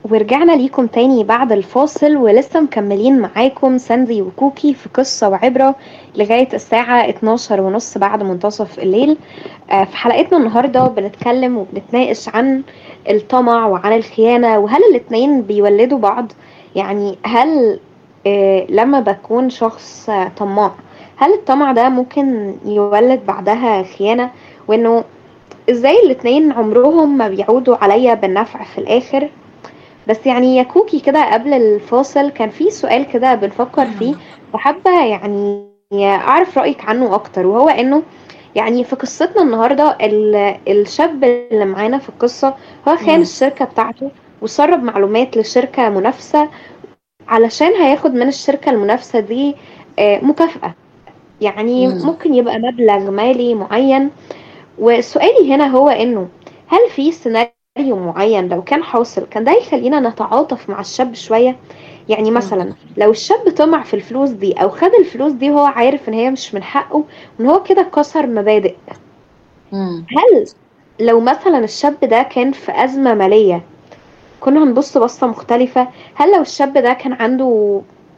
ورجعنا ليكم تاني بعد الفاصل ولسه مكملين معاكم ساندي وكوكي في قصة وعبرة لغاية الساعة 12 ونص بعد منتصف الليل آه، في حلقتنا النهاردة بنتكلم وبنتناقش عن الطمع وعن الخيانة وهل الاتنين بيولدوا بعض يعني هل آه، لما بكون شخص آه، طماع هل الطمع ده ممكن يولد بعدها خيانة وانه ازاي الاتنين عمرهم ما بيعودوا عليا بالنفع في الاخر بس يعني يا كوكي كده قبل الفاصل كان في سؤال كده بنفكر فيه وحابة يعني أعرف رأيك عنه أكتر وهو إنه يعني في قصتنا النهاردة ال- الشاب اللي معانا في القصة هو خان مم. الشركة بتاعته وسرب معلومات لشركة منافسة علشان هياخد من الشركة المنافسة دي آه، مكافأة يعني مم. ممكن يبقى مبلغ مالي معين وسؤالي هنا هو انه هل في سيناريو معين لو كان حاصل كان ده يخلينا نتعاطف مع الشاب شوية يعني مثلا لو الشاب طمع في الفلوس دي او خد الفلوس دي وهو عارف ان هي مش من حقه وان هو كده كسر مبادئ مم. هل لو مثلا الشاب ده كان في أزمة مالية كنا هنبص بصة مختلفة هل لو الشاب ده كان عنده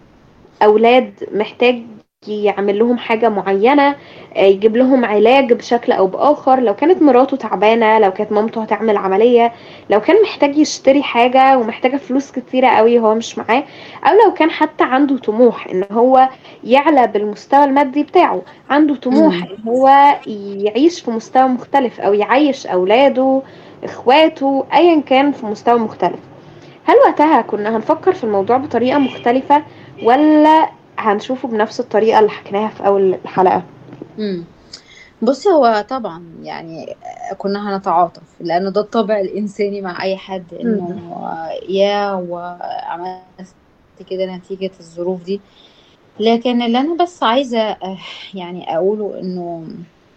أولاد محتاج يعمل لهم حاجة معينة آه، يجيب لهم علاج بشكل أو بآخر لو كانت مراته تعبانة لو كانت مامته هتعمل عملية لو كان محتاج يشتري حاجة ومحتاجة فلوس كتيرة قوي هو مش معاه أو لو كان حتى عنده طموح إن هو يعلى بالمستوى المادي بتاعه عنده طموح مم. إن هو يعيش في مستوى مختلف أو يعيش أولاده إخواته أيا كان في مستوى مختلف هل وقتها كنا هنفكر في الموضوع بطريقة مختلفة ولا هنشوفه بنفس الطريقة اللي حكيناها في أول الحلقة؟ مم. بصي هو طبعا يعني كنا هنتعاطف لأنه ده الطبع الإنساني مع أي حد إنه يا وعملت كده نتيجة الظروف دي لكن اللي أنا بس عايزة آه، يعني أقوله إنه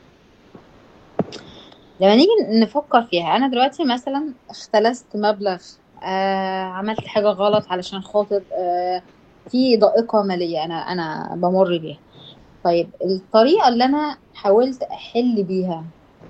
لما نيجي نفكر فيها أنا دلوقتي مثلا اختلست مبلغ آه عملت حاجة غلط علشان خاطر آه في ضائقة مالية أنا أنا بمر بيها طيب الطريقة اللي أنا حاولت أحل بيها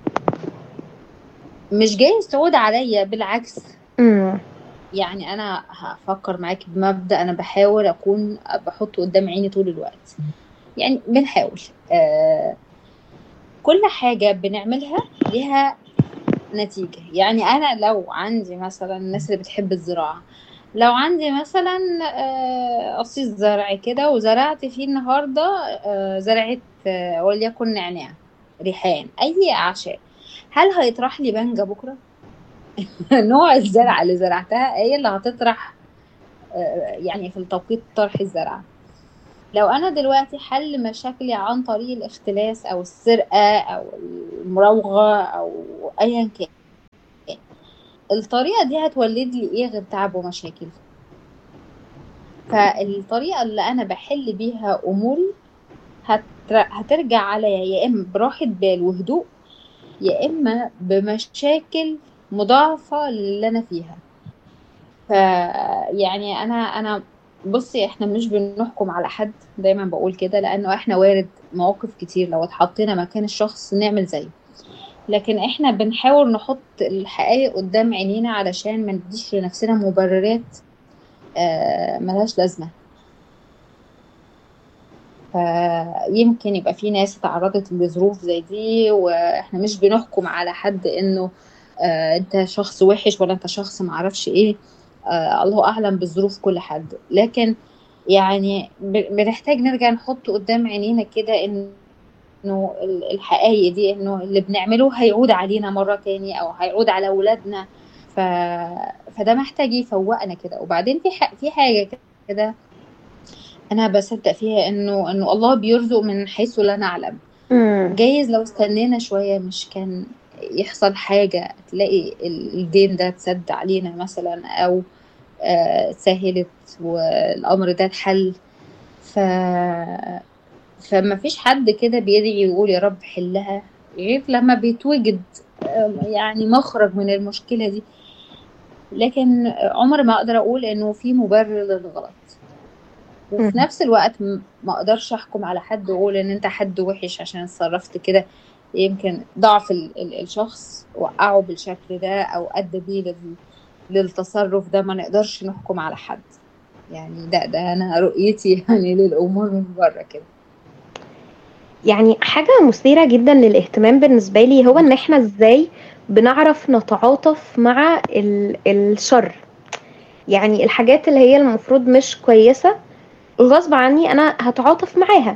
مش جاي تعود عليا بالعكس امم يعني أنا هفكر معاك بمبدأ أنا بحاول أكون بحطه قدام عيني طول الوقت يعني بنحاول آه كل حاجة بنعملها ليها نتيجة يعني أنا لو عندي مثلا الناس اللي بتحب الزراعة لو عندي مثلا آه، قصيص زرع كده وزرعت فيه النهاردة آه، زرعت آه، وليكن نعناع ريحان أي أعشاب هل هيطرح لي بنجة بكرة؟ نوع الزرعة اللي زرعتها هي اللي هتطرح آه، يعني في التوقيت طرح الزرعة لو أنا دلوقتي حل مشاكلي عن طريق الاختلاس أو السرقة أو المراوغة أو أيا كان الطريقة دي هتولد لي إيه غير تعب ومشاكل فالطريقة اللي أنا بحل بيها أموري هتر... هترجع عليا يا إما براحة بال وهدوء يا إما بمشاكل مضاعفة للي أنا فيها ف يعني أنا أنا بصي إحنا مش بنحكم على حد دايما بقول كده لأنه إحنا وارد مواقف كتير لو اتحطينا مكان الشخص نعمل زيه لكن إحنا بنحاول نحط الحقائق قدام عينينا علشان ما نديش لنفسنا مبررات آه، ملهاش لازمة فيمكن يبقى في ناس اتعرضت لظروف زي دي واحنا مش بنحكم على حد انه آه انت شخص وحش ولا انت شخص معرفش ايه آه الله اعلم بظروف كل حد لكن يعني ب- بنحتاج نرجع نحط قدام عينينا كده انه انه ال- الحقائق دي انه اللي بنعمله هيعود علينا مرة تاني او هيعود على اولادنا ف... فده محتاج يفوقنا كده وبعدين في ح... في حاجة كده انا بصدق فيها انه انه الله بيرزق من حيث لا نعلم امم جايز لو استنينا شوية مش كان يحصل حاجة تلاقي ال- الدين ده اتسد علينا مثلا او آه، سهلت والامر ده اتحل ف فما فيش حد كده بيدعي يقول يا رب حلها غير لما بيتوجد آه، يعني مخرج من المشكلة دي لكن عمر ما اقدر اقول انه في مبرر للغلط وفي مم. نفس الوقت م- ما اقدرش احكم على حد واقول ان انت حد وحش عشان اتصرفت كده يمكن ضعف ال ال الشخص وقعه بالشكل ده او ادى بيه لل- للتصرف ده ما نقدرش نحكم على حد يعني ده ده انا رؤيتي يعني للامور من بره كده يعني حاجة مثيرة جدا للاهتمام بالنسبة لي هو ان احنا ازاي بنعرف نتعاطف مع ال- الشر يعني الحاجات اللي هي المفروض مش كويسة غصب عني انا هتعاطف معاها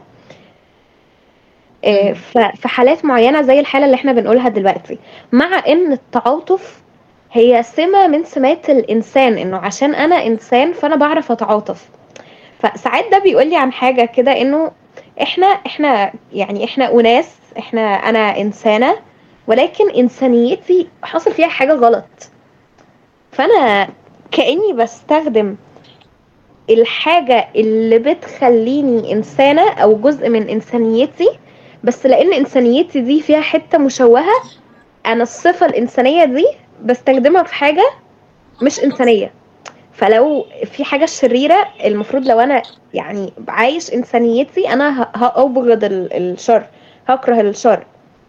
آه، مم. ف- في حالات معينة زي الحالة اللي احنا بنقولها دلوقتي مع ان التعاطف هي سمة من سمات الانسان انه عشان انا انسان فانا بعرف اتعاطف فساعات ده بيقول لي عن حاجة كده انه احنا احنا يعني احنا اناس احنا انا انسانة ولكن انسانيتي حصل فيها حاجة غلط فانا كأني بستخدم الحاجة اللي بتخليني انسانة او جزء من انسانيتي بس لان انسانيتي دي فيها حتة مشوهة انا الصفة الانسانية دي بستخدمها في حاجة مش انسانية فلو في حاجة شريرة المفروض لو أنا يعني عايش إنسانيتي أنا ه- هأبغض ال- الشر هكره الشر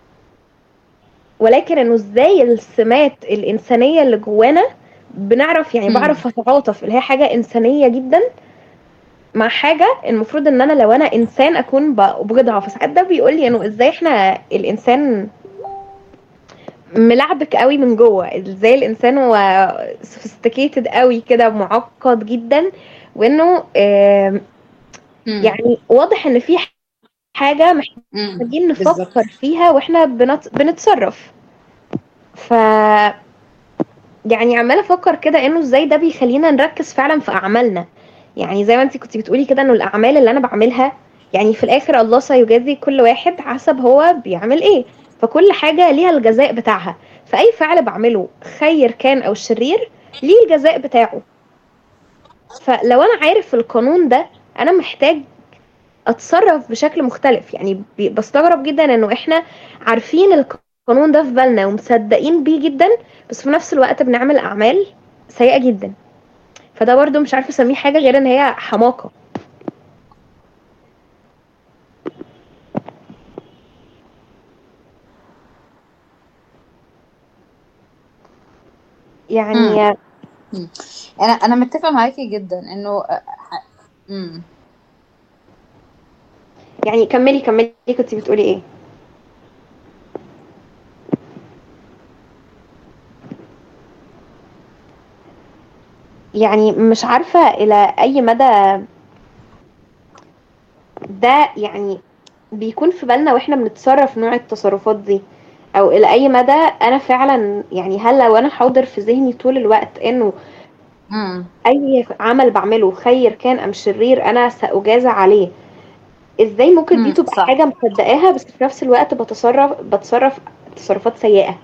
ولكن إنه إزاي السمات الإنسانية اللي جوانا بنعرف يعني مم. بعرف أتعاطف اللي هي حاجة إنسانية جدا مع حاجة المفروض إن أنا لو أنا إنسان أكون بأبغضها فساعات ده بيقول لي إنه إزاي إحنا الإنسان ملعبك قوي من جوه ازاي الانسان هو سوفيستيكيتد قوي كده معقد جدا وانه آم، مم. يعني واضح ان في حاجه مم. محتاجين بالظبط نفكر فيها واحنا بنت... بنتصرف ف يعني عماله افكر كده انه ازاي ده بيخلينا نركز فعلا في اعمالنا يعني زي ما انت كنت بتقولي كده انه الاعمال اللي انا بعملها يعني في الاخر الله سيجازي كل واحد حسب هو بيعمل ايه فكل حاجه ليها الجزاء بتاعها فاي فعل بعمله خير كان او شرير ليه الجزاء بتاعه فلو انا عارف القانون ده انا محتاج اتصرف بشكل مختلف يعني بي- بستغرب جدا انه احنا عارفين القانون ده في بالنا ومصدقين بيه جدا بس في نفس الوقت بنعمل اعمال سيئة جدا فده برضو مش عارفه اسميه حاجه غير ان هي حماقه يعني مم. مم. انا انا متفقه معاكي جدا انه آه، ح- مم. يعني كملي كملي كنت بتقولي ايه يعني مش عارفه الى اي مدى ده يعني بيكون في بالنا واحنا بنتصرف نوع التصرفات دي او الى اي مدى انا فعلا يعني هل لو انا حاضر في ذهني طول الوقت انه مم. اي عمل بعمله خير كان ام شرير انا ساجازى عليه ازاي ممكن دي مم. تبقى صح حاجه مصدقاها بس في نفس الوقت بتصرف بتصرف تصرفات سيئه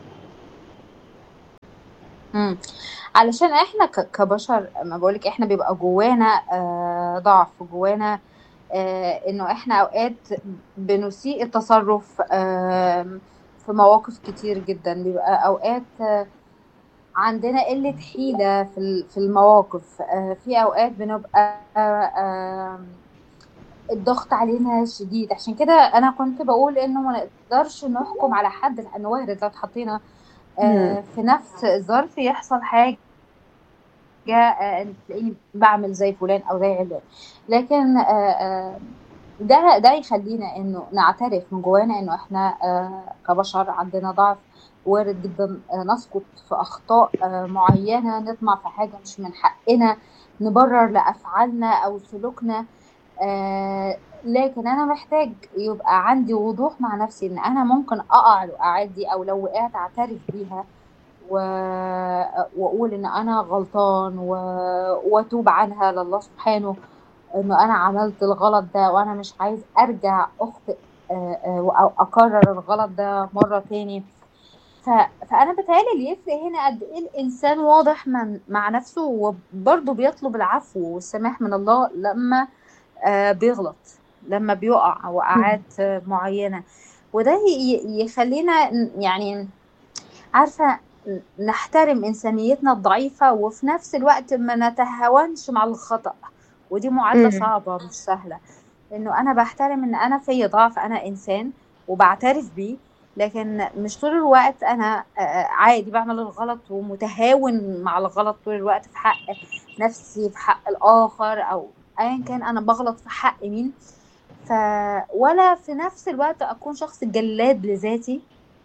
مم. علشان احنا ك- كبشر ما بقولك احنا بيبقى جوانا آه، ضعف جوانا آه، انه احنا اوقات بنسيء التصرف آم، في مواقف كتير جدا بيبقى اوقات آه، عندنا قلة حيلة في ال- في المواقف آه، في اوقات بنبقى آه، آم، الضغط علينا شديد عشان كده انا كنت بقول انه ما نقدرش نحكم على حد لان وارد لو اتحطينا مم. آه، في نفس الظرف يحصل حاجة آه، تلاقيني بعمل زي فلان او زي علان لكن آه، آه، ده ده يخلينا انه نعترف من جوانا انه احنا آه، كبشر عندنا ضعف وارد جدا آه، نسقط في اخطاء آه، معينه نطمع في حاجه مش من حقنا نبرر لافعالنا او سلوكنا آه، لكن انا محتاج يبقى عندي وضوح مع نفسي ان انا ممكن اقع الوقعات دي او لو وقعت اعترف بيها و... واقول ان انا غلطان و... واتوب عنها لله سبحانه انه انا عملت الغلط ده وانا مش عايز ارجع اخطئ آه، آه، او اكرر الغلط ده مره تاني ف... فانا بتهيألي اللي يفرق هنا قد ايه الانسان واضح من... مع نفسه وبرضه بيطلب العفو والسماح من الله لما آه، بيغلط لما بيقع مم. وقعات آه، معينه وده ي... يخلينا ن- يعني عارفة نحترم إنسانيتنا الضعيفة وفي نفس الوقت ما نتهاونش مع الخطأ ودي معادلة مم. صعبة مش سهلة إنه أنا بحترم إن أنا في ضعف أنا إنسان وبعترف بيه لكن مش طول الوقت انا آه، عادي بعمل الغلط ومتهاون مع الغلط طول الوقت في حق نفسي في حق الاخر او ايا كان انا بغلط في حق مين ف ولا في نفس الوقت اكون شخص جلاد لذاتي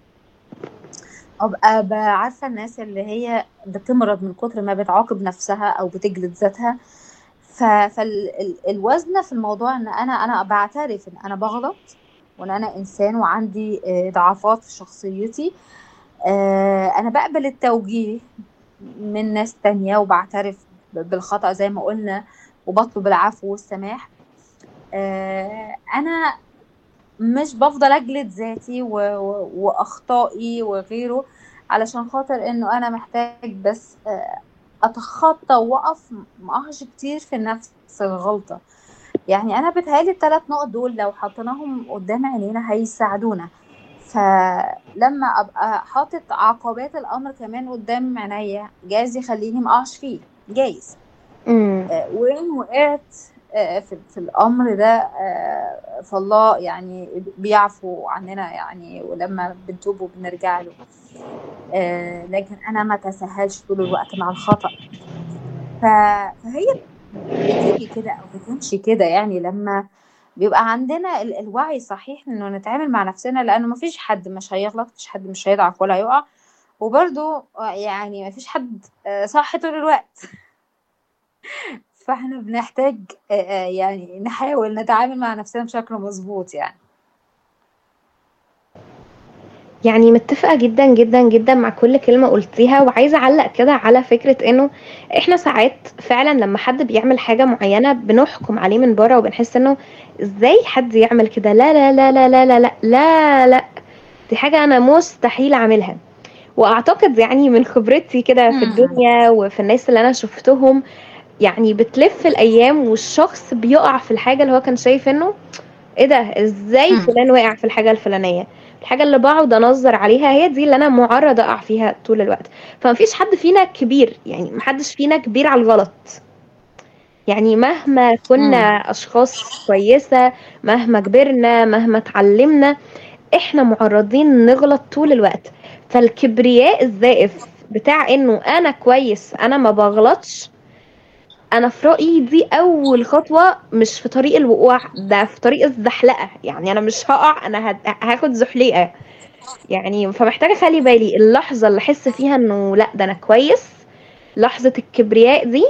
ابقى ب- عارفه الناس اللي هي بتمرض من كتر ما بتعاقب نفسها او بتجلد ذاتها فالوزنه في الموضوع ان انا انا بعترف ان انا بغلط وان انا انسان وعندي آه، ضعفات في شخصيتي آه، انا بقبل التوجيه من ناس تانية وبعترف ب- بالخطأ زي ما قلنا وبطلب العفو والسماح آه، انا مش بفضل اجلد ذاتي و... و... واخطائي وغيره علشان خاطر انه انا محتاج بس آه، اتخطى واقف ما اقعش كتير في نفس الغلطة يعني انا بتهيألي الثلاث نقط دول لو حطيناهم قدام عينينا هيساعدونا فلما ابقى حاطط عقبات الامر كمان قدام عينيا جايز يخليني ما اقعش فيه جايز امم آه، وإن وقعت آه، في في الأمر ده آه، فالله يعني بيعفو عننا يعني ولما بنتوب وبنرجع له آه، لكن أنا ما تساهلش طول الوقت مع الخطأ ف- فهي بتيجي كده أو بتمشي كده يعني لما بيبقى عندنا ال- الوعي الصحيح إنه نتعامل مع نفسنا لأنه مفيش حد مش هيغلط مفيش حد مش هيضعف ولا هيقع وبرضه آه، يعني مفيش حد آه، صح طول الوقت فاحنا بنحتاج آه، آه، يعني نحاول نتعامل مع نفسنا بشكل مظبوط يعني يعني متفقة جدا جدا جدا مع كل كلمة قلتيها وعايزة أعلق كده على فكرة إنه إحنا ساعات فعلا لما حد بيعمل حاجة معينة بنحكم عليه من بره وبنحس إنه إزاي حد يعمل كده لا لا لا لا لا لا لا لا لا دي حاجة أنا مستحيل أعملها وأعتقد يعني من خبرتي كده في مم. الدنيا وفي الناس اللي أنا شفتهم يعني بتلف الأيام والشخص بيقع في الحاجة اللي هو كان شايف إنه ايه ده ازاي مم. فلان وقع في الحاجه الفلانيه الحاجه اللي بقعد انظر عليها هي دي اللي انا معرضه اقع فيها طول الوقت فمفيش حد فينا كبير يعني محدش فينا كبير على الغلط يعني مهما كنا مم. اشخاص كويسه مهما كبرنا مهما اتعلمنا احنا معرضين نغلط طول الوقت فالكبرياء الزائف بتاع انه انا كويس انا ما بغلطش انا في رايي دي اول خطوه مش في طريق الوقوع ده في طريق الزحلقه يعني انا مش هقع انا هد- هاخد زحليقه يعني فمحتاجه اخلي بالي اللحظه اللي احس فيها انه لا ده انا كويس لحظه الكبرياء دي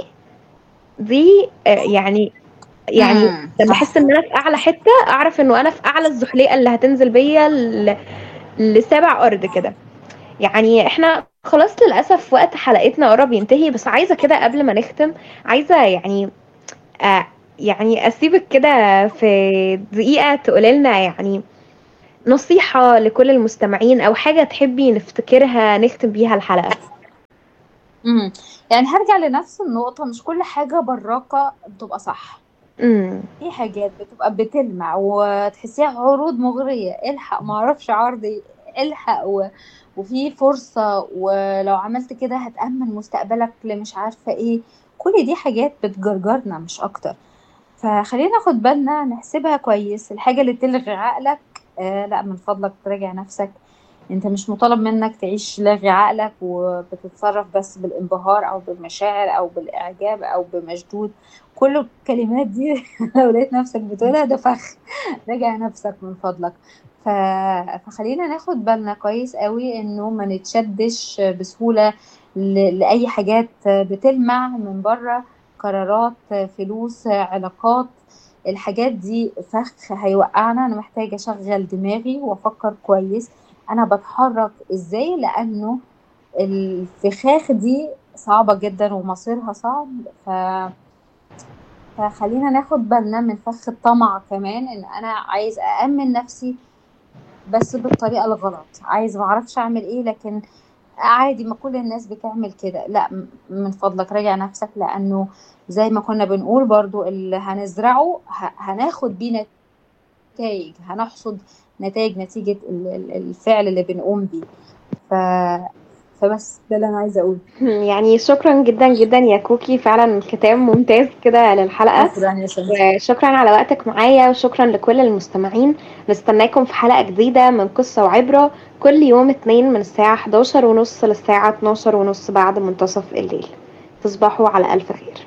دي آه، يعني يعني مم. لما صح احس ان انا في اعلى حته اعرف انه انا في اعلى الزحليقه اللي هتنزل بيا ل- لسابع ارض كده يعني احنا خلاص للاسف وقت حلقتنا قرب ينتهي بس عايزه كده قبل ما نختم عايزه يعني آه يعني اسيبك كده في دقيقه تقولي لنا يعني نصيحه لكل المستمعين او حاجه تحبي نفتكرها نختم بيها الحلقه مم. يعني هرجع لنفس النقطة مش كل حاجة براقة بتبقى صح امم في حاجات بتبقى بتلمع وتحسيها عروض مغرية الحق معرفش عرضي الحق و... وفي فرصة ولو عملت كده هتأمن مستقبلك لمش عارفة ايه كل دي حاجات بتجرجرنا مش أكتر فخلينا ناخد بالنا نحسبها كويس الحاجة اللي تلغي عقلك آه لا من فضلك تراجع نفسك انت مش مطالب منك تعيش لاغي عقلك وبتتصرف بس بالانبهار او بالمشاعر او بالاعجاب او بمشدود كل الكلمات دي لو لقيت نفسك بتقولها ده فخ راجع نفسك من فضلك ف... فخلينا ناخد بالنا كويس قوي انه ما نتشدش بسهولة ل... لأي حاجات بتلمع من بره قرارات فلوس علاقات الحاجات دي فخ هيوقعنا انا محتاجة اشغل دماغي وافكر كويس انا بتحرك ازاي لانه الفخاخ دي صعبة جدا ومصيرها صعب ف... فخلينا ناخد بالنا من فخ الطمع كمان ان انا عايز أأمن نفسي بس بالطريقة الغلط عايز معرفش اعمل ايه لكن عادي ما كل الناس بتعمل كده لا م- من فضلك راجع نفسك لانه زي ما كنا بنقول برضو اللي هنزرعه ه- هناخد بيه نتائج هنحصد نتائج نتيجة ال- ال- الفعل اللي بنقوم بيه ف... فبس ده اللي انا عايزه اقوله يعني شكرا جدا جدا يا كوكي فعلا كتاب ممتاز كده للحلقة شكرا يا سمسم وشكرا على وقتك معايا وشكرا لكل المستمعين نستناكم في حلقة جديدة من قصة وعبرة كل يوم اتنين من الساعة 11 ونص للساعة 12 ونص بعد منتصف الليل تصبحوا على ألف خير